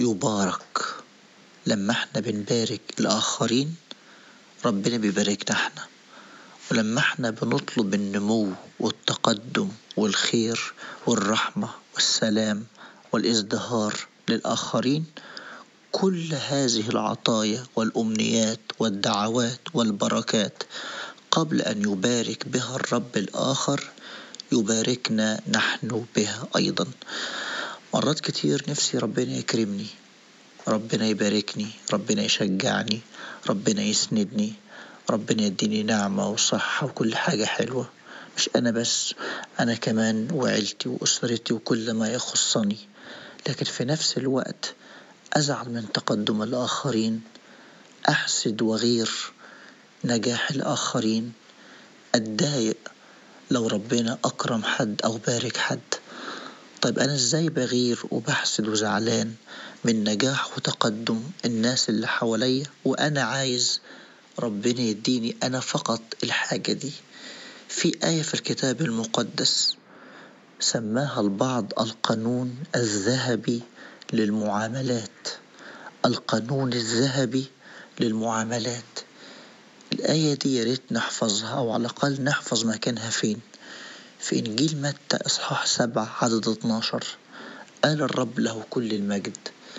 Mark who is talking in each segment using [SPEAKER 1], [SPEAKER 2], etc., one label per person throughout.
[SPEAKER 1] يبارك لما احنا بنبارك الآخرين ربنا بيباركنا احنا ولما احنا بنطلب النمو والتقدم والخير والرحمة والسلام والازدهار للآخرين كل هذه العطايا والأمنيات والدعوات والبركات قبل أن يبارك بها الرب الآخر يباركنا نحن بها أيضا مرات كتير نفسي ربنا يكرمني ربنا يباركني ربنا يشجعني ربنا يسندني ربنا يديني نعمة وصحة وكل حاجة حلوة مش أنا بس أنا كمان وعيلتي وأسرتي وكل ما يخصني لكن في نفس الوقت أزعل من تقدم الآخرين أحسد وغير نجاح الآخرين أتضايق لو ربنا أكرم حد أو بارك حد طيب أنا إزاي بغير وبحسد وزعلان من نجاح وتقدم الناس اللي حواليا وأنا عايز ربنا يديني أنا فقط الحاجة دي في آية في الكتاب المقدس سماها البعض القانون الذهبي للمعاملات القانون الذهبي للمعاملات الآية دي يا ريت نحفظها أو على الأقل نحفظ مكانها فين في إنجيل متى إصحاح سبعة عدد 12 قال الرب له كل المجد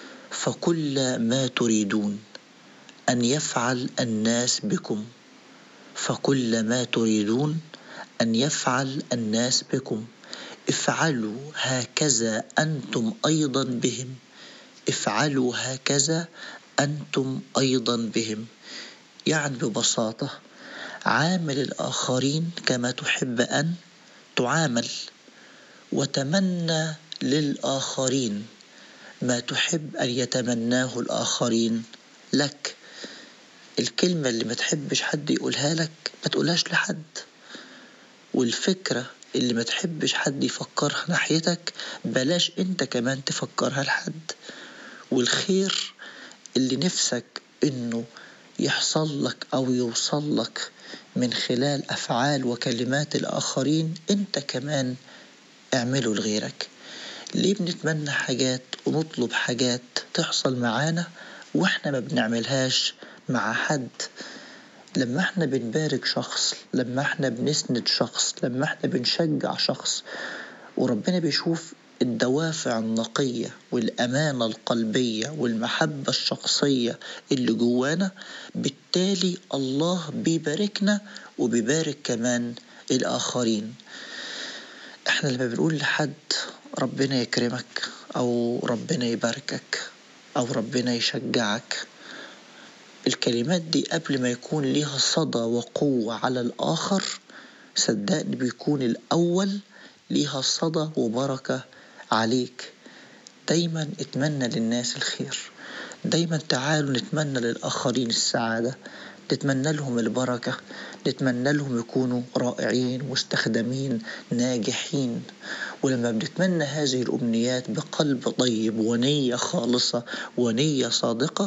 [SPEAKER 1] فكل ما تريدون أن يفعل الناس بكم فكل ما تريدون أن يفعل الناس بكم افعلوا هكذا أنتم أيضا بهم افعلوا هكذا أنتم أيضا بهم يعني ببساطة عامل الآخرين كما تحب أن تعامل وتمنى للآخرين ما تحب أن يتمناه الآخرين لك الكلمة اللي ما تحبش حد يقولها لك ما تقولهاش لحد والفكرة اللي ما تحبش حد يفكرها ناحيتك بلاش انت كمان تفكرها لحد والخير اللي نفسك انه يحصل لك او يوصل لك من خلال افعال وكلمات الاخرين انت كمان اعمله لغيرك ليه بنتمنى حاجات ونطلب حاجات تحصل معانا واحنا ما بنعملهاش مع حد لما احنا بنبارك شخص لما احنا بنسند شخص لما احنا بنشجع شخص وربنا بيشوف الدوافع النقية والأمانة القلبية والمحبة الشخصية اللي جوانا بالتالي الله بيباركنا وبيبارك كمان الآخرين احنا لما بنقول لحد ربنا يكرمك أو ربنا يباركك أو ربنا يشجعك الكلمات دي قبل ما يكون ليها صدى وقوة على الآخر صدقني بيكون الأول ليها صدى وبركة عليك دايما اتمنى للناس الخير دايما تعالوا نتمنى للآخرين السعادة نتمنى لهم البركة نتمنى لهم يكونوا رائعين مستخدمين ناجحين ولما بنتمنى هذه الأمنيات بقلب طيب ونية خالصة ونية صادقة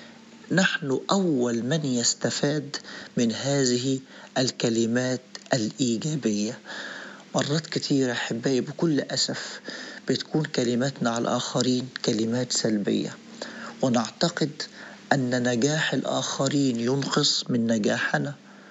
[SPEAKER 1] نحن أول من يستفاد من هذه الكلمات الإيجابية مرات كثيرة أحبائي بكل أسف بتكون كلماتنا على الآخرين كلمات سلبية ونعتقد أن نجاح الآخرين ينقص من نجاحنا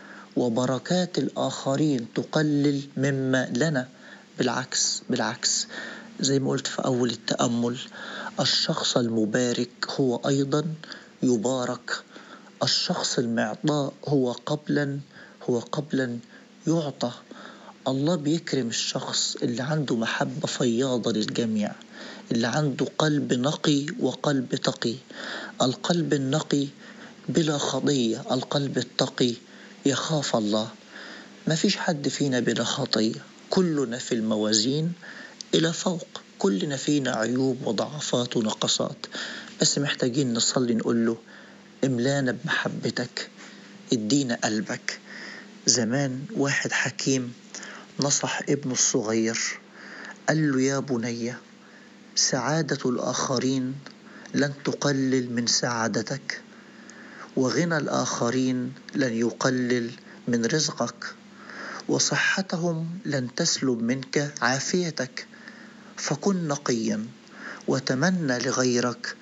[SPEAKER 1] وبركات الآخرين تقلل مما لنا بالعكس بالعكس زي ما قلت في أول التأمل الشخص المبارك هو أيضا يبارك الشخص المعطاء هو قبلا هو قبلا يعطى الله بيكرم الشخص اللي عنده محبة فياضة للجميع اللي عنده قلب نقي وقلب تقي القلب النقي بلا خطية القلب التقي يخاف الله ما فيش حد فينا بلا خطية كلنا في الموازين إلى فوق كلنا فينا عيوب وضعفات ونقصات بس محتاجين نصلي نقول له املانا بمحبتك ادينا قلبك زمان واحد حكيم نصح ابنه الصغير قال له يا بني سعادة الآخرين لن تقلل من سعادتك وغنى الآخرين لن يقلل من رزقك وصحتهم لن تسلب منك عافيتك فكن نقيا وتمنى لغيرك